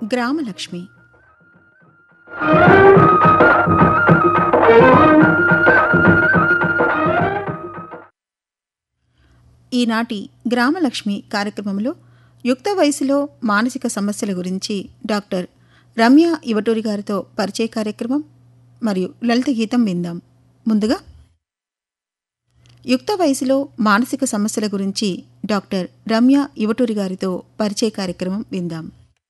గ్రామలక్ష్మి ఈనాటి గ్రామలక్ష్మి కార్యక్రమంలో యుక్త వయసులో మానసిక సమస్యల గురించి డాక్టర్ రమ్య ఇవటూరి గారితో పరిచయ కార్యక్రమం మరియు లలిత గీతం విందాం ముందుగా యుక్త వయసులో మానసిక సమస్యల గురించి డాక్టర్ రమ్య ఇవటూరి గారితో పరిచయ కార్యక్రమం విందాం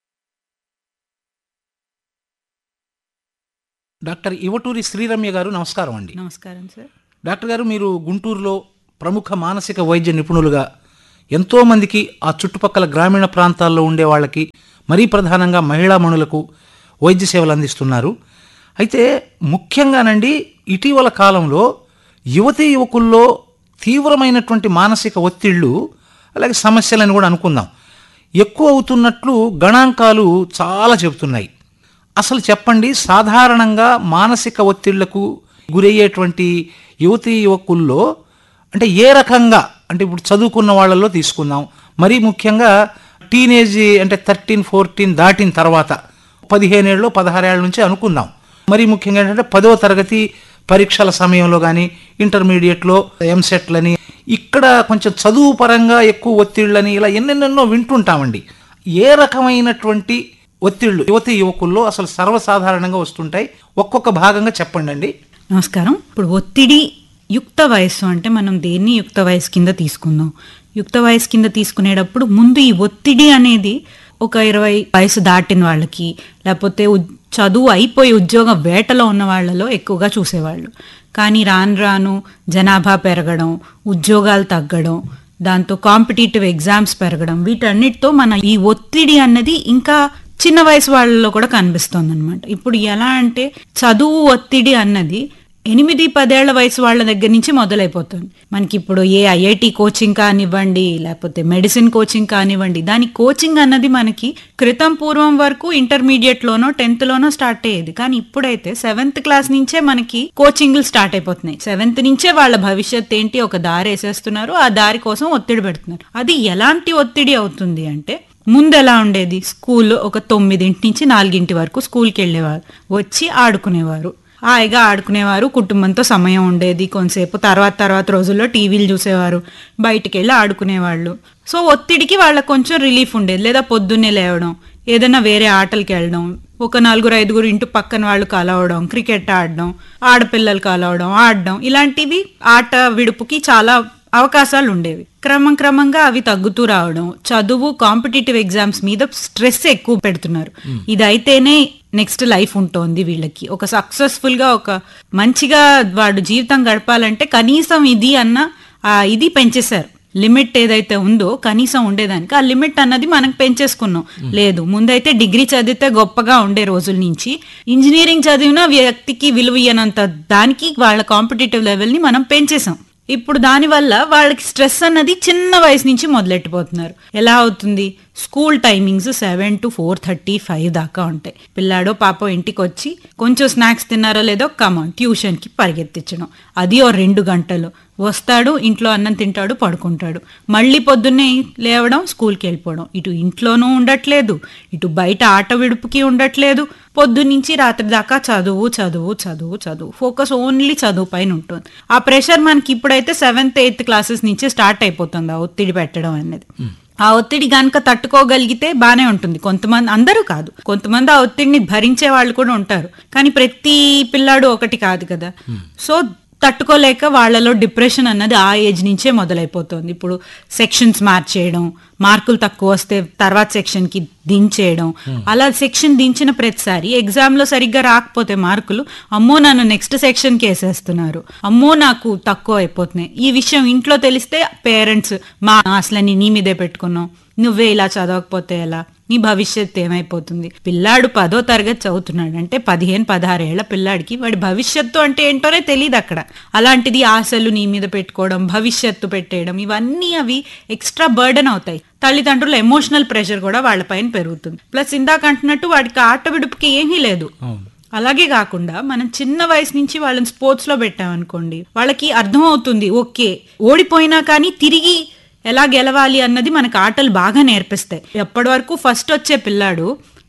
డాక్టర్ ఇవటూరి శ్రీరమ్య గారు నమస్కారం అండి నమస్కారం సార్ డాక్టర్ గారు మీరు గుంటూరులో ప్రముఖ మానసిక వైద్య నిపుణులుగా ఎంతోమందికి ఆ చుట్టుపక్కల గ్రామీణ ప్రాంతాల్లో ఉండే వాళ్ళకి మరీ ప్రధానంగా మహిళామణులకు వైద్య సేవలు అందిస్తున్నారు అయితే ముఖ్యంగానండి ఇటీవల కాలంలో యువతీ యువకుల్లో తీవ్రమైనటువంటి మానసిక ఒత్తిళ్ళు అలాగే సమస్యలని కూడా అనుకుందాం ఎక్కువ అవుతున్నట్లు గణాంకాలు చాలా చెబుతున్నాయి అసలు చెప్పండి సాధారణంగా మానసిక ఒత్తిళ్లకు గురయ్యేటువంటి యువతీ యువకుల్లో అంటే ఏ రకంగా అంటే ఇప్పుడు చదువుకున్న వాళ్ళల్లో తీసుకుందాం మరీ ముఖ్యంగా టీనేజ్ అంటే థర్టీన్ ఫోర్టీన్ దాటిన తర్వాత పదిహేనేళ్ళు పదహారేళ్ళ నుంచి అనుకుందాం మరీ ముఖ్యంగా ఏంటంటే పదవ తరగతి పరీక్షల సమయంలో కానీ ఇంటర్మీడియట్లో ఎంసెట్లని ఇక్కడ కొంచెం చదువు పరంగా ఎక్కువ ఒత్తిళ్ళని ఇలా ఎన్నెన్నెన్నో వింటుంటామండి ఏ రకమైనటువంటి ఒత్తిళ్ళు యువతి యువకుల్లో అసలు సర్వసాధారణంగా వస్తుంటాయి ఒక్కొక్క భాగంగా చెప్పండి అండి నమస్కారం ఇప్పుడు ఒత్తిడి యుక్త వయస్సు అంటే మనం దేన్ని యుక్త వయసు కింద తీసుకుందాం యుక్త వయసు కింద తీసుకునేటప్పుడు ముందు ఈ ఒత్తిడి అనేది ఒక ఇరవై వయసు దాటిన వాళ్ళకి లేకపోతే ఉద్- చదువు అయిపోయి ఉద్యోగ వేటలో ఉన్న వాళ్ళలో ఎక్కువగా చూసేవాళ్ళు కానీ రాను రాను జనాభా పెరగడం ఉద్యోగాలు తగ్గడం దాంతో కాంపిటేటివ్ ఎగ్జామ్స్ పెరగడం వీటన్నిటితో మన ఈ ఒత్తిడి అన్నది ఇంకా చిన్న వయసు వాళ్ళలో కూడా కనిపిస్తుంది అనమాట ఇప్పుడు ఎలా అంటే చదువు ఒత్తిడి అన్నది ఎనిమిది పదేళ్ల వయసు వాళ్ళ దగ్గర నుంచి మొదలైపోతుంది మనకి ఇప్పుడు ఏ ఐఐటి కోచింగ్ కానివ్వండి లేకపోతే మెడిసిన్ కోచింగ్ కానివ్వండి దాని కోచింగ్ అన్నది మనకి క్రితం పూర్వం వరకు ఇంటర్మీడియట్ లోనో టెన్త్ లోనో స్టార్ట్ అయ్యేది కానీ ఇప్పుడైతే సెవెంత్ క్లాస్ నుంచే మనకి కోచింగ్లు స్టార్ట్ అయిపోతున్నాయి సెవెంత్ నుంచే వాళ్ళ భవిష్యత్ ఏంటి ఒక దారి వేసేస్తున్నారు ఆ దారి కోసం ఒత్తిడి పెడుతున్నారు అది ఎలాంటి ఒత్తిడి అవుతుంది అంటే ముందు ఎలా ఉండేది స్కూల్ ఒక తొమ్మిదింటి నుంచి నాలుగింటి వరకు స్కూల్కి వెళ్ళేవారు వచ్చి ఆడుకునేవారు హాయిగా ఆడుకునేవారు కుటుంబంతో సమయం ఉండేది కొంతసేపు తర్వాత తర్వాత రోజుల్లో టీవీలు చూసేవారు బయటికి వెళ్ళి ఆడుకునేవాళ్ళు సో ఒత్తిడికి వాళ్ళకి కొంచెం రిలీఫ్ ఉండేది లేదా పొద్దున్నే లేవడం ఏదైనా వేరే ఆటలకి వెళ్ళడం ఒక నలుగురు ఐదుగురు ఇంటి పక్కన వాళ్ళు కలవడం క్రికెట్ ఆడడం ఆడపిల్లలు కలవడం ఆడడం ఇలాంటివి ఆట విడుపుకి చాలా అవకాశాలు ఉండేవి క్రమం క్రమంగా అవి తగ్గుతూ రావడం చదువు కాంపిటేటివ్ ఎగ్జామ్స్ మీద స్ట్రెస్ ఎక్కువ పెడుతున్నారు ఇదైతేనే నెక్స్ట్ లైఫ్ ఉంటుంది వీళ్ళకి ఒక సక్సెస్ఫుల్ గా ఒక మంచిగా వాడు జీవితం గడపాలంటే కనీసం ఇది అన్న ఆ ఇది పెంచేశారు లిమిట్ ఏదైతే ఉందో కనీసం ఉండేదానికి ఆ లిమిట్ అన్నది మనకు పెంచేసుకున్నాం లేదు ముందైతే డిగ్రీ చదివితే గొప్పగా ఉండే రోజుల నుంచి ఇంజనీరింగ్ చదివిన వ్యక్తికి విలువ ఇయ్యనంత దానికి వాళ్ళ కాంపిటేటివ్ లెవెల్ని మనం పెంచేసాం ఇప్పుడు దానివల్ల వాళ్ళకి స్ట్రెస్ అన్నది చిన్న వయసు నుంచి మొదలెట్టిపోతున్నారు ఎలా అవుతుంది school timings seven to four thirty five దాకా ఉంటాయి పిల్లాడో పాపో ఇంటికి వచ్చి కొంచెం స్నాక్స్ తిన్నారో లేదో కమాన్ ట్యూషన్కి పరిగెత్తించడం అది ఓ రెండు గంటలు వస్తాడు ఇంట్లో అన్నం తింటాడు పడుకుంటాడు మళ్ళీ పొద్దున్నే లేవడం స్కూల్కి వెళ్ళిపోవడం ఇటు ఇంట్లోనూ ఉండట్లేదు ఇటు బయట ఆట విడుపుకి ఉండట్లేదు పొద్దున్నుంచి రాత్రి దాకా చదువు చదువు చదువు చదువు ఫోకస్ ఓన్లీ చదువు పైన ఉంటుంది ఆ ప్రెషర్ మనకి ఇప్పుడైతే సెవెంత్ ఎయిత్ క్లాసెస్ నుంచే స్టార్ట్ అయిపోతుంది ఆ ఒత్తిడి పెట్టడం అనేది ఆ ఒత్తిడి గనక తట్టుకోగలిగితే బానే ఉంటుంది కొంతమంది అందరూ కాదు కొంతమంది ఆ ఒత్తిడిని భరించే వాళ్ళు కూడా ఉంటారు కానీ ప్రతి పిల్లాడు ఒకటి కాదు కదా సో తట్టుకోలేక వాళ్ళలో డిప్రెషన్ అన్నది ఆ ఏజ్ నుంచే మొదలైపోతుంది ఇప్పుడు సెక్షన్స్ మార్చేయడం మార్కులు తక్కువ వస్తే తర్వాత సెక్షన్ కి దించేయడం అలా సెక్షన్ దించిన ప్రతిసారి ఎగ్జామ్ లో సరిగ్గా రాకపోతే మార్కులు అమ్మో నన్ను నెక్స్ట్ సెక్షన్ కి వేసేస్తున్నారు అమ్మో నాకు తక్కువ అయిపోతున్నాయి ఈ విషయం ఇంట్లో తెలిస్తే పేరెంట్స్ మా అసలని నీ మీదే పెట్టుకున్నావు నువ్వే ఇలా చదవకపోతే ఎలా నీ భవిష్యత్తు ఏమైపోతుంది పిల్లాడు పదో తరగతి చదువుతున్నాడు అంటే పదిహేను పదహారేళ్ల పిల్లాడికి వాడి భవిష్యత్తు అంటే ఏంటోనే తెలియదు అక్కడ అలాంటిది ఆశలు నీ మీద పెట్టుకోవడం భవిష్యత్తు పెట్టేయడం ఇవన్నీ అవి ఎక్స్ట్రా బర్డెన్ అవుతాయి తల్లిదండ్రుల ఎమోషనల్ ప్రెషర్ కూడా వాళ్ళపైన పెరుగుతుంది ప్లస్ ఇందాక అంటున్నట్టు వాడికి ఆట విడుపుకి ఏమీ లేదు అలాగే కాకుండా మనం చిన్న వయసు నుంచి వాళ్ళని స్పోర్ట్స్ లో పెట్టామనుకోండి వాళ్ళకి అర్థం అవుతుంది ఓకే ఓడిపోయినా కానీ తిరిగి ఎలా గెలవాలి అన్నది మనకు ఆటలు బాగా నేర్పిస్తాయి ఎప్పటి వరకు ఫస్ట్ వచ్చే పిల్లాడు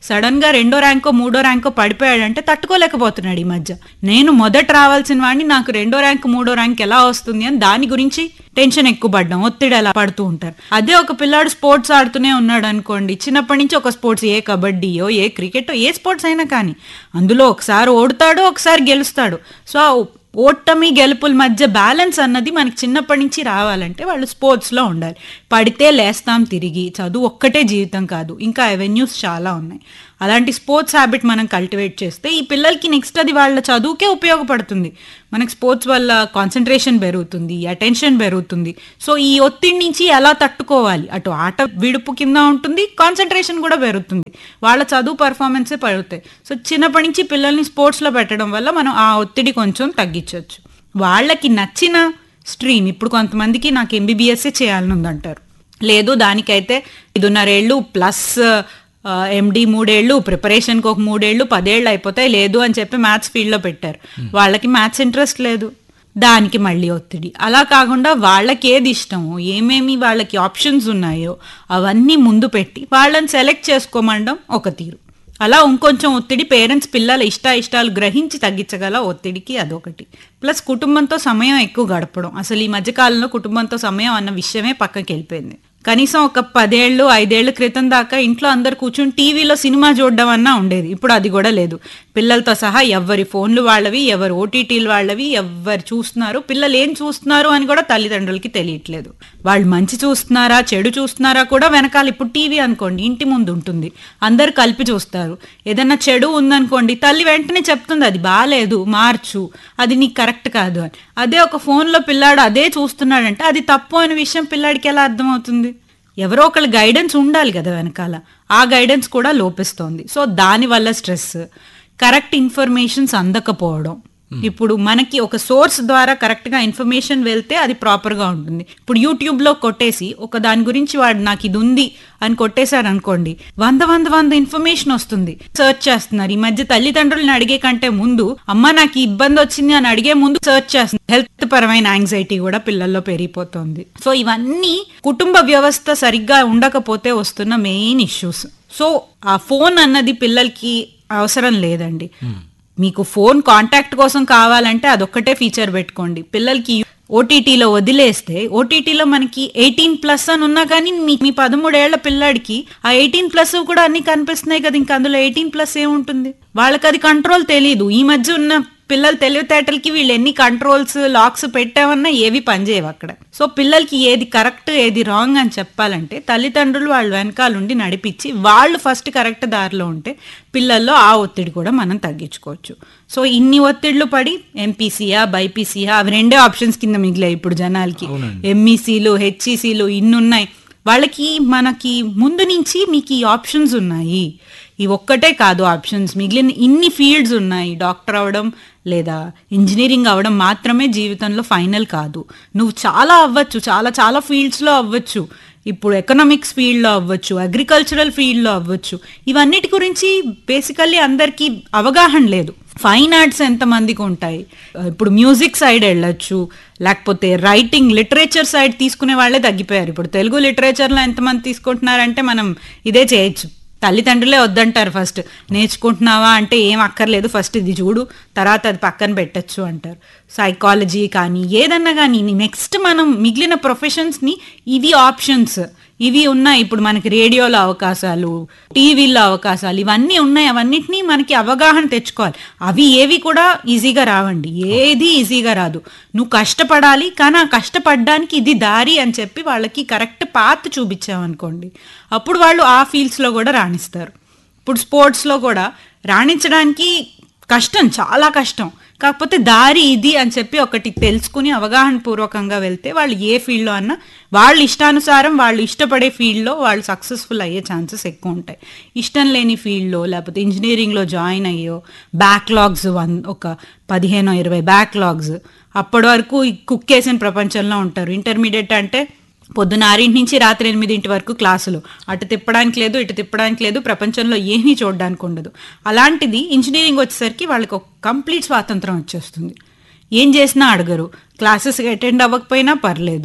సడన్ గా రెండో ర్యాంకో మూడో ర్యాంకో పడిపోయాడంటే తట్టుకోలేకపోతున్నాడు ఈ మధ్య నేను మొదట రావాల్సిన వాడిని నాకు రెండో ర్యాంక్ మూడో ర్యాంక్ ఎలా వస్తుంది అని దాని గురించి టెన్షన్ ఎక్కువ పడ్డం ఒత్తిడి అలా పడుతూ ఉంటారు అదే ఒక పిల్లాడు స్పోర్ట్స్ ఆడుతూనే ఉన్నాడు అనుకోండి చిన్నప్పటి నుంచి ఒక స్పోర్ట్స్ ఏ కబడ్డీయో ఏ క్రికెట్ ఏ స్పోర్ట్స్ అయినా కానీ అందులో ఒకసారి ఓడుతాడు ఒకసారి గెలుస్తాడు సో ఆ ఓటమి గెలుపుల మధ్య బ్యాలెన్స్ అన్నది మనకి చిన్నప్పటి నుంచి రావాలంటే వాళ్ళు స్పోర్ట్స్లో ఉండాలి పడితే లేస్తాం తిరిగి చదువు ఒక్కటే జీవితం కాదు ఇంకా అవెన్యూస్ చాలా ఉన్నాయి అలాంటి స్పోర్ట్స్ హ్యాబిట్ మనం కల్టివేట్ చేస్తే ఈ పిల్లలకి నెక్స్ట్ అది వాళ్ళ చదువుకే ఉపయోగపడుతుంది మనకి స్పోర్ట్స్ వల్ల కాన్సన్ట్రేషన్ పెరుగుతుంది అటెన్షన్ పెరుగుతుంది సో ఈ ఒత్తిడి నుంచి ఎలా తట్టుకోవాలి అటు ఆట విడుపు కింద ఉంటుంది కాన్సన్ట్రేషన్ కూడా పెరుగుతుంది వాళ్ళ చదువు పర్ఫార్మెన్సే పెరుగుతాయి సో చిన్నప్పటి నుంచి పిల్లల్ని స్పోర్ట్స్లో పెట్టడం వల్ల మనం ఆ ఒత్తిడి కొంచెం తగ్గించవచ్చు వాళ్ళకి నచ్చిన స్ట్రీమ్ ఇప్పుడు కొంతమందికి నాకు ఎంబీబీఎస్సే చేయాలని ఉందంటారు లేదు దానికైతే ఐదున్నరేళ్ళు ప్లస్ ఎండి మూడేళ్ళు ప్రిపరేషన్కి ఒక మూడేళ్ళు పదేళ్ళు అయిపోతాయి లేదు అని చెప్పి మ్యాథ్స్ ఫీల్డ్లో పెట్టారు వాళ్ళకి మ్యాథ్స్ ఇంట్రెస్ట్ లేదు దానికి మళ్ళీ ఒత్తిడి అలా కాకుండా వాళ్ళకి ఏది ఇష్టమో ఏమేమి వాళ్ళకి ఆప్షన్స్ ఉన్నాయో అవన్నీ ముందు పెట్టి వాళ్ళని సెలెక్ట్ చేసుకోమండం ఒక తీరు అలా ఇంకొంచెం ఒత్తిడి పేరెంట్స్ పిల్లల ఇష్ట ఇష్టాలు గ్రహించి తగ్గించగల ఒత్తిడికి అదొకటి ప్లస్ కుటుంబంతో సమయం ఎక్కువ గడపడం అసలు ఈ మధ్యకాలంలో కుటుంబంతో సమయం అన్న విషయమే పక్కకి వెళ్ళిపోయింది కనీసం ఒక పదేళ్ళు ఐదేళ్ల క్రితం దాకా ఇంట్లో అందరు కూర్చుని టీవీలో సినిమా చూడడం అన్నా ఉండేది ఇప్పుడు అది కూడా లేదు పిల్లలతో సహా ఎవరి ఫోన్లు వాళ్ళవి ఎవరు ఓటీటీలు వాళ్ళవి ఎవరు చూస్తున్నారు పిల్లలు ఏం చూస్తున్నారు అని కూడా తల్లిదండ్రులకి తెలియట్లేదు వాళ్ళు మంచి చూస్తున్నారా చెడు చూస్తున్నారా కూడా వెనకాల ఇప్పుడు టీవీ అనుకోండి ఇంటి ముందు ఉంటుంది అందరు కలిపి చూస్తారు ఏదన్నా చెడు ఉందనుకోండి తల్లి వెంటనే చెప్తుంది అది బాగాలేదు మార్చు అది నీకు కరెక్ట్ కాదు అని అదే ఒక ఫోన్లో పిల్లాడు అదే చూస్తున్నాడంటే అది తప్పు అనే విషయం పిల్లాడికి ఎలా అర్థమవుతుంది ఎవరో ఒకళ్ళ గైడెన్స్ ఉండాలి కదా వెనకాల ఆ గైడెన్స్ కూడా లోపిస్తోంది సో దానివల్ల స్ట్రెస్ కరెక్ట్ ఇన్ఫర్మేషన్స్ అందకపోవడం ఇప్పుడు మనకి ఒక సోర్స్ ద్వారా కరెక్ట్ గా ఇన్ఫర్మేషన్ వెళ్తే అది ప్రాపర్ గా ఉంటుంది ఇప్పుడు యూట్యూబ్ లో కొట్టేసి ఒక దాని గురించి వాడు నాకు ఇది ఉంది అని కొట్టేశాడు అనుకోండి వంద వంద వంద ఇన్ఫర్మేషన్ వస్తుంది సర్చ్ చేస్తున్నారు ఈ మధ్య తల్లిదండ్రులను అడిగే కంటే ముందు అమ్మ నాకు ఈ ఇబ్బంది వచ్చింది అని అడిగే ముందు సర్చ్ చేస్తుంది హెల్త్ పరమైన యాంగ్జైటీ కూడా పిల్లల్లో పెరిగిపోతుంది సో ఇవన్నీ కుటుంబ వ్యవస్థ సరిగ్గా ఉండకపోతే వస్తున్న మెయిన్ ఇష్యూస్ సో ఆ ఫోన్ అన్నది పిల్లలకి అవసరం లేదండి మీకు ఫోన్ కాంటాక్ట్ కోసం కావాలంటే అదొక్కటే ఫీచర్ పెట్టుకోండి పిల్లలకి ఓటీటీలో వదిలేస్తే ఓటీటీలో మనకి ఎయిటీన్ ప్లస్ అని ఉన్నా కానీ మీ మీ పదమూడేళ్ల పిల్లాడికి ఆ ఎయిటీన్ ప్లస్ కూడా అన్ని కనిపిస్తున్నాయి కదా ఇంకా అందులో ఎయిటీన్ ప్లస్ ఏముంటుంది వాళ్ళకి అది కంట్రోల్ తెలియదు ఈ మధ్య ఉన్న పిల్లల తెలివితేటలకి వీళ్ళు ఎన్ని కంట్రోల్స్ లాక్స్ పెట్టామన్నా ఏవి పనిచేయవు అక్కడ సో పిల్లలకి ఏది కరెక్ట్ ఏది రాంగ్ అని చెప్పాలంటే తల్లిదండ్రులు వాళ్ళు వెనకాలండి నడిపించి వాళ్ళు ఫస్ట్ కరెక్ట్ దారిలో ఉంటే పిల్లల్లో ఆ ఒత్తిడి కూడా మనం తగ్గించుకోవచ్చు సో ఇన్ని ఒత్తిళ్లు పడి ఎంపీసీయా బైపీసీయా అవి రెండే ఆప్షన్స్ కింద మిగిలాయి ఇప్పుడు జనాలకి ఎంఈసీలు హెచ్ఈసీలు ఇన్ని ఉన్నాయి వాళ్ళకి మనకి ముందు నుంచి మీకు ఈ ఆప్షన్స్ ఉన్నాయి ఈ ఒక్కటే కాదు ఆప్షన్స్ మిగిలిన ఇన్ని ఫీల్డ్స్ ఉన్నాయి డాక్టర్ అవడం లేదా ఇంజనీరింగ్ అవడం మాత్రమే జీవితంలో ఫైనల్ కాదు నువ్వు చాలా అవ్వచ్చు చాలా చాలా ఫీల్డ్స్లో అవ్వచ్చు ఇప్పుడు ఎకనామిక్స్ ఫీల్డ్లో అవ్వచ్చు అగ్రికల్చరల్ ఫీల్డ్లో అవ్వచ్చు ఇవన్నిటి గురించి బేసికల్లీ అందరికీ అవగాహన లేదు ఫైన్ ఆర్ట్స్ ఎంతమందికి ఉంటాయి ఇప్పుడు మ్యూజిక్ సైడ్ వెళ్ళొచ్చు లేకపోతే రైటింగ్ లిటరేచర్ సైడ్ తీసుకునే వాళ్ళే తగ్గిపోయారు ఇప్పుడు తెలుగు లిటరేచర్లో ఎంతమంది తీసుకుంటున్నారంటే మనం ఇదే చేయొచ్చు తల్లిదండ్రులే వద్దంటారు ఫస్ట్ నేర్చుకుంటున్నావా అంటే ఏం అక్కర్లేదు ఫస్ట్ ఇది చూడు తర్వాత అది పక్కన పెట్టచ్చు అంటారు సైకాలజీ కానీ ఏదన్నా కానీ నెక్స్ట్ మనం మిగిలిన ప్రొఫెషన్స్ని ఇవి ఆప్షన్స్ ఇవి ఉన్నాయి ఇప్పుడు మనకి రేడియోలో అవకాశాలు టీవీలో అవకాశాలు ఇవన్నీ ఉన్నాయి అవన్నిటినీ మనకి అవగాహన తెచ్చుకోవాలి అవి ఏవి కూడా ఈజీగా రావండి ఏది ఈజీగా రాదు నువ్వు కష్టపడాలి కానీ ఆ కష్టపడడానికి ఇది దారి అని చెప్పి వాళ్ళకి కరెక్ట్ పాత్ చూపించామనుకోండి అప్పుడు వాళ్ళు ఆ ఫీల్డ్స్లో కూడా రాణిస్తారు ఇప్పుడు స్పోర్ట్స్లో కూడా రాణించడానికి కష్టం చాలా కష్టం కాకపోతే దారి ఇది అని చెప్పి ఒకటి తెలుసుకుని అవగాహన పూర్వకంగా వెళ్తే వాళ్ళు ఏ ఫీల్డ్లో అన్నా వాళ్ళ ఇష్టానుసారం వాళ్ళు ఇష్టపడే ఫీల్డ్లో వాళ్ళు సక్సెస్ఫుల్ అయ్యే ఛాన్సెస్ ఎక్కువ ఉంటాయి ఇష్టం లేని ఫీల్డ్లో లేకపోతే ఇంజనీరింగ్లో జాయిన్ అయ్యో బ్యాక్లాగ్స్ వన్ ఒక పదిహేనో ఇరవై బ్యాక్లాగ్స్ అప్పటి వరకు ఈ కుక్కేసిన ప్రపంచంలో ఉంటారు ఇంటర్మీడియట్ అంటే పొద్దున ఆరింటి నుంచి రాత్రి ఎనిమిదింటి వరకు క్లాసులు అటు తిప్పడానికి లేదు ఇటు తిప్పడానికి లేదు ప్రపంచంలో ఏమీ చూడడానికి ఉండదు అలాంటిది ఇంజనీరింగ్ వచ్చేసరికి వాళ్ళకి ఒక కంప్లీట్ స్వాతంత్రం వచ్చేస్తుంది ఏం చేసినా అడగరు క్లాసెస్కి అటెండ్ అవ్వకపోయినా పర్లేదు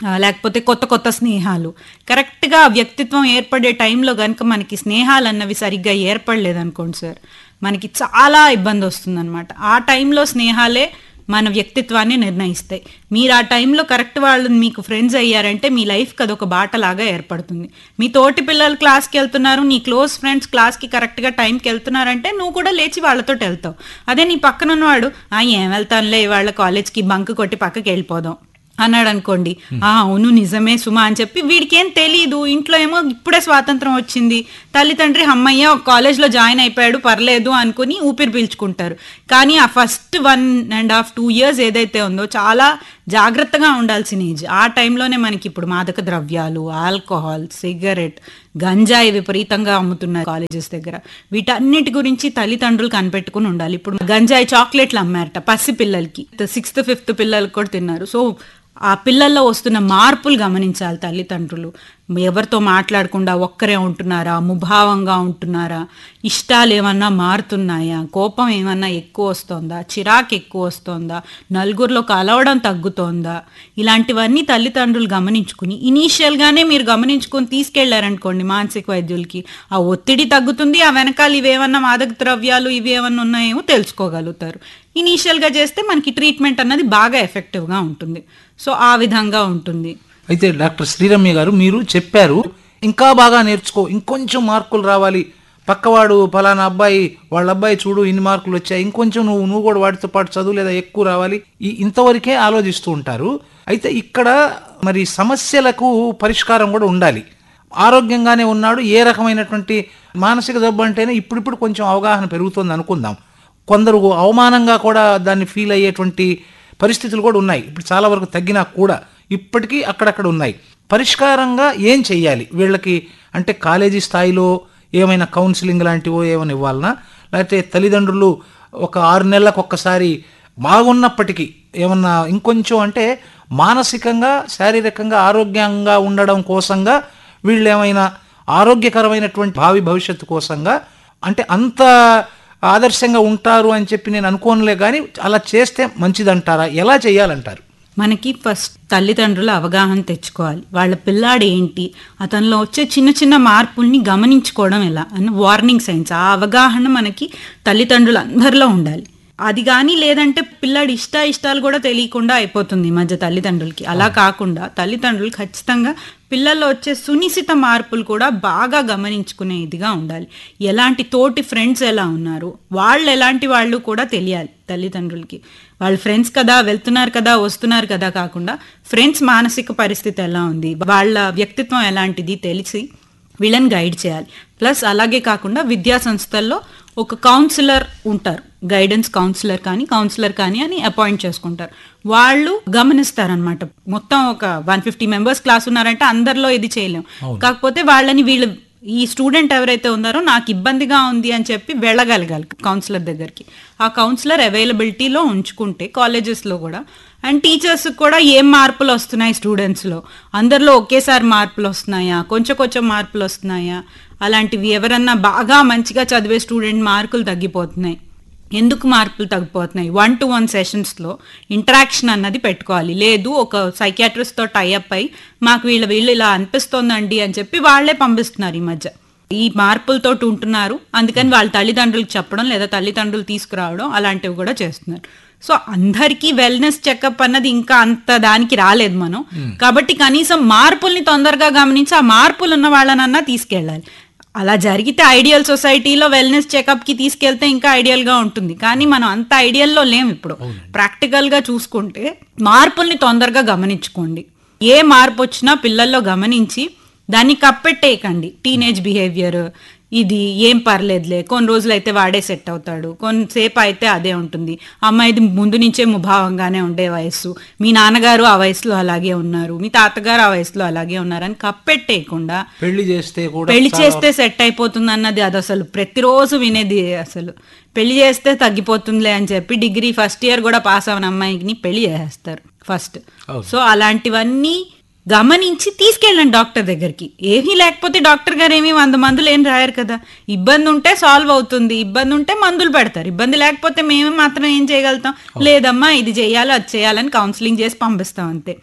ఆ, లేకపోతే కొత్త కొత్త స్నేహాలు కరెక్ట్గా ఆ వ్యక్తిత్వం ఏర్పడే టైంలో కనుక మనకి స్నేహాలు అన్నవి సరిగ్గా ఏర్పడలేదు అనుకోండి సార్ మనకి చాలా ఇబ్బంది వస్తుందన్నమాట ఆ టైంలో స్నేహాలే మన వ్యక్తిత్వాన్ని నిర్ణయిస్తాయి మీరు ఆ టైంలో కరెక్ట్ వాళ్ళు మీకు ఫ్రెండ్స్ అయ్యారంటే మీ లైఫ్కి అదొక బాటలాగా ఏర్పడుతుంది మీ తోటి పిల్లలు క్లాస్కి వెళ్తున్నారు నీ క్లోజ్ ఫ్రెండ్స్ క్లాస్కి కరెక్ట్గా టైంకి వెళ్తున్నారంటే నువ్వు కూడా లేచి వాళ్ళతో వెళ్తావు అదే నీ పక్కన ఉన్నవాడు "ఆ, ఏం వెళ్తానులే వాళ్ళ కాలేజ్కి బంక్ కొట్టి పక్కకి వెళ్ళిపోదాం అన్నాడు అనుకోండి ఆ అవును నిజమే సుమా అని చెప్పి వీడికి ఏం తెలియదు ఇంట్లో ఏమో ఇప్పుడే స్వాతంత్రం వచ్చింది తల్లిదండ్రి అమ్మయ్య ఒక కాలేజ్లో జాయిన్ అయిపోయాడు పర్లేదు అనుకుని ఊపిరి పీల్చుకుంటారు కానీ ఆ first one and half two years ఏదైతే ఉందో చాలా జాగ్రత్తగా ఉండాల్సిన ఏజ్ ఆ టైంలోనే మనకి ఇప్పుడు మాదక ద్రవ్యాలు ఆల్కహాల్ సిగరెట్ గంజాయి విపరీతంగా అమ్ముతున్నారు కాలేజెస్ దగ్గర వీటన్నిటి గురించి తల్లిదండ్రులు కనిపెట్టుకుని ఉండాలి ఇప్పుడు గంజాయి చాక్లెట్లు అమ్మారట పసి పిల్లలకి సిక్స్త్ ఫిఫ్త్ పిల్లలకి కూడా తిన్నారు సో ఆ పిల్లల్లో వస్తున్న మార్పులు గమనించాలి తల్లిదండ్రులు ఎవరితో మాట్లాడకుండా ఒక్కరే ఉంటున్నారా ముభావంగా ఉంటున్నారా ఇష్టాలు ఏమన్నా మారుతున్నాయా కోపం ఏమన్నా ఎక్కువ వస్తుందా చిరాకు ఎక్కువ వస్తుందా నలుగురిలో కలవడం తగ్గుతోందా ఇలాంటివన్నీ తల్లిదండ్రులు గమనించుకుని ఇనీషియల్గానే మీరు గమనించుకొని తీసుకెళ్లారనుకోండి మానసిక వైద్యులకి ఆ ఒత్తిడి తగ్గుతుంది ఆ వెనకాల ఇవేమన్నా మాదక ద్రవ్యాలు ఇవేమన్నా ఉన్నాయేమో తెలుసుకోగలుగుతారు ఇనీషియల్గా చేస్తే మనకి ట్రీట్మెంట్ అన్నది బాగా ఎఫెక్టివ్గా ఉంటుంది సో ఆ విధంగా ఉంటుంది అయితే డాక్టర్ శ్రీరమ్య గారు మీరు చెప్పారు ఇంకా బాగా నేర్చుకో ఇంకొంచెం మార్కులు రావాలి పక్కవాడు ఫలానా అబ్బాయి వాళ్ళ అబ్బాయి చూడు ఇన్ని మార్కులు వచ్చాయి ఇంకొంచెం నువ్వు నువ్వు కూడా వాటితో పాటు చదువు లేదా ఎక్కువ రావాలి ఈ ఇంతవరకే ఆలోచిస్తూ ఉంటారు అయితే ఇక్కడ మరి సమస్యలకు పరిష్కారం కూడా ఉండాలి ఆరోగ్యంగానే ఉన్నాడు ఏ రకమైనటువంటి మానసిక జబ్బు అంటేనే ఇప్పుడిప్పుడు కొంచెం అవగాహన పెరుగుతుంది అనుకుందాం కొందరు అవమానంగా కూడా దాన్ని ఫీల్ అయ్యేటువంటి పరిస్థితులు కూడా ఉన్నాయి ఇప్పుడు చాలా వరకు తగ్గినా కూడా ఇప్పటికీ అక్కడక్కడ ఉన్నాయి పరిష్కారంగా ఏం చెయ్యాలి వీళ్ళకి అంటే కాలేజీ స్థాయిలో ఏమైనా కౌన్సిలింగ్ లాంటివో ఏమైనా ఇవ్వాలనా లేకపోతే తల్లిదండ్రులు ఒక ఆరు నెలలకు ఒక్కసారి బాగున్నప్పటికీ ఏమన్నా ఇంకొంచెం అంటే మానసికంగా శారీరకంగా ఆరోగ్యంగా ఉండడం కోసంగా వీళ్ళు ఏమైనా ఆరోగ్యకరమైనటువంటి భావి భవిష్యత్తు కోసంగా అంటే అంత ఆదర్శంగా ఉంటారు అని చెప్పి నేను అనుకోనులే కానీ అలా చేస్తే మంచిదంటారా ఎలా చేయాలంటారు మనకి ఫస్ట్ తల్లిదండ్రుల అవగాహన తెచ్చుకోవాలి వాళ్ళ పిల్లాడు ఏంటి అతనిలో వచ్చే చిన్న చిన్న మార్పుల్ని గమనించుకోవడం ఎలా అని వార్నింగ్ సైన్స్ ఆ అవగాహన మనకి తల్లిదండ్రులు అందరిలో ఉండాలి అది కానీ లేదంటే పిల్లాడి ఇష్ట ఇష్టాలు కూడా తెలియకుండా అయిపోతుంది ఈ మధ్య తల్లిదండ్రులకి అలా కాకుండా తల్లిదండ్రులు ఖచ్చితంగా పిల్లల్లో వచ్చే సునిశిత మార్పులు కూడా బాగా గమనించుకునే ఇదిగా ఉండాలి ఎలాంటి తోటి ఫ్రెండ్స్ ఎలా ఉన్నారు వాళ్ళు ఎలాంటి వాళ్ళు కూడా తెలియాలి తల్లిదండ్రులకి వాళ్ళ ఫ్రెండ్స్ కదా వెళ్తున్నారు కదా వస్తున్నారు కదా కాకుండా ఫ్రెండ్స్ మానసిక పరిస్థితి ఎలా ఉంది వాళ్ళ వ్యక్తిత్వం ఎలాంటిది తెలిసి వీళ్ళని గైడ్ చేయాలి ప్లస్ అలాగే కాకుండా విద్యా సంస్థల్లో ఒక కౌన్సిలర్ ఉంటారు గైడెన్స్ కౌన్సిలర్ కానీ కౌన్సిలర్ కానీ అని అపాయింట్ చేసుకుంటారు వాళ్ళు గమనిస్తారనమాట మొత్తం ఒక వన్ ఫిఫ్టీ మెంబర్స్ క్లాస్ ఉన్నారంటే అందరిలో ఇది చేయలేం కాకపోతే వాళ్ళని వీళ్ళు ఈ స్టూడెంట్ ఎవరైతే ఉన్నారో నాకు ఇబ్బందిగా ఉంది అని చెప్పి వెళ్ళగలగాలి కౌన్సిలర్ దగ్గరికి ఆ కౌన్సిలర్ అవైలబిలిటీలో ఉంచుకుంటే కాలేజెస్లో కూడా అండ్ టీచర్స్ కూడా ఏం మార్పులు వస్తున్నాయి స్టూడెంట్స్లో అందరిలో ఒకేసారి మార్పులు వస్తున్నాయా కొంచెం కొంచెం మార్పులు వస్తున్నాయా అలాంటివి ఎవరన్నా బాగా మంచిగా చదివే స్టూడెంట్ మార్కులు తగ్గిపోతున్నాయి ఎందుకు మార్పులు తగ్గిపోతున్నాయి వన్ టు వన్ సెషన్స్లో ఇంటరాక్షన్ అన్నది పెట్టుకోవాలి లేదు ఒక సైకియాట్రిస్ట్తో టైఅప్ అయి మాకు వీళ్ళ వీళ్ళు ఇలా అనిపిస్తోందండి అని చెప్పి వాళ్ళే పంపిస్తున్నారు ఈ మధ్య ఈ మార్పులతోటి ఉంటున్నారు అందుకని వాళ్ళ తల్లిదండ్రులకు చెప్పడం లేదా తల్లిదండ్రులు తీసుకురావడం అలాంటివి కూడా చేస్తున్నారు సో అందరికీ వెల్నెస్ చెకప్ అన్నది ఇంకా అంత దానికి రాలేదు మనం కాబట్టి కనీసం మార్పుల్ని తొందరగా గమనించి ఆ మార్పులు ఉన్న వాళ్ళనన్నా తీసుకెళ్ళాలి అలా జరిగితే ఐడియల్ సొసైటీలో వెల్నెస్ చెకప్కి తీసుకెళ్తే ఇంకా ఐడియల్గా ఉంటుంది కానీ మనం అంత ఐడియల్లో లేం ఇప్పుడు ప్రాక్టికల్గా చూసుకుంటే మార్పుల్ని తొందరగా గమనించుకోండి ఏ మార్పు వచ్చినా పిల్లల్లో గమనించి దాన్ని కప్పెట్టేయకండి టీనేజ్ బిహేవియర్ ఇది ఏం పర్లేదులే కొన్ని రోజులు అయితే వాడే సెట్ అవుతాడు కొంతసేపు అయితే అదే ఉంటుంది అమ్మాయిది ముందు నుంచే ముభావంగానే ఉండే వయస్సు మీ నాన్నగారు ఆ వయసులో అలాగే ఉన్నారు మీ తాతగారు ఆ వయసులో అలాగే ఉన్నారని కప్పెట్టేయకుండా పెళ్లి చేస్తే కూడా పెళ్లి చేస్తే సెట్ అయిపోతుంది అన్నది అది అసలు ప్రతిరోజు వినేది అసలు పెళ్లి చేస్తే తగ్గిపోతుందిలే అని చెప్పి డిగ్రీ ఫస్ట్ ఇయర్ కూడా పాస్ అవన అమ్మాయిని పెళ్లి చేసేస్తారు ఫస్ట్ సో అలాంటివన్నీ గమనించి తీసుకెళ్ళండి డాక్టర్ దగ్గరికి ఏమీ లేకపోతే డాక్టర్ గారు ఏమీ వంద మందులు ఏం రాయరు కదా ఇబ్బంది ఉంటే సాల్వ్ అవుతుంది ఇబ్బంది ఉంటే మందులు పెడతారు ఇబ్బంది లేకపోతే మేము మాత్రం ఏం చేయగలుగుతాం లేదమ్మా ఇది చేయాలి అది చేయాలని కౌన్సిలింగ్ చేసి పంపిస్తాం అంతే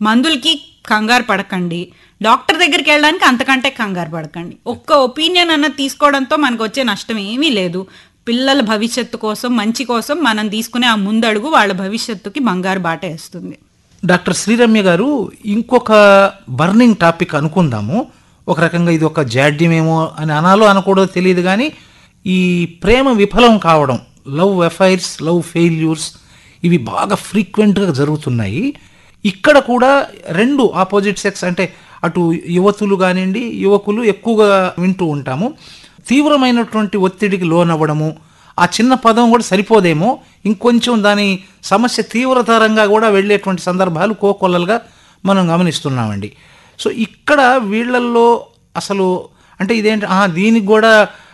మందులకి కంగారు పడకండి డాక్టర్ దగ్గరికి వెళ్ళడానికి అంతకంటే కంగారు పడకండి ఒక్క ఒపీనియన్ అన్నది తీసుకోవడంతో మనకు వచ్చే నష్టం ఏమీ లేదు పిల్లల భవిష్యత్తు కోసం మంచి కోసం మనం తీసుకునే ఆ ముందడుగు వాళ్ళ భవిష్యత్తుకి బంగారు బాట వేస్తుంది డాక్టర్ శ్రీరమ్య గారు ఇంకొక బర్నింగ్ టాపిక్ అనుకుందాము ఒక రకంగా ఇది ఒక జాడ్యమేమో అని అనాలో అనకూడదో తెలియదు కానీ ఈ ప్రేమ విఫలం కావడం లవ్ ఎఫైర్స్ లవ్ ఫెయిల్యూర్స్ ఇవి బాగా ఫ్రీక్వెంట్గా జరుగుతున్నాయి ఇక్కడ కూడా రెండు ఆపోజిట్ సెక్స్ అంటే అటు యువతులు కానివ్వండి యువకులు ఎక్కువగా వింటూ ఉంటాము తీవ్రమైనటువంటి ఒత్తిడికి లోనవ్వడము ఆ చిన్న పదం కూడా సరిపోదేమో ఇంకొంచెం దాని సమస్య తీవ్రతరంగా కూడా వెళ్ళేటువంటి సందర్భాలు కోకొల్లలుగా మనం గమనిస్తున్నామండి సో ఇక్కడ వీళ్ళల్లో అసలు అంటే ఇదేంటి ఆ, దీనికి కూడా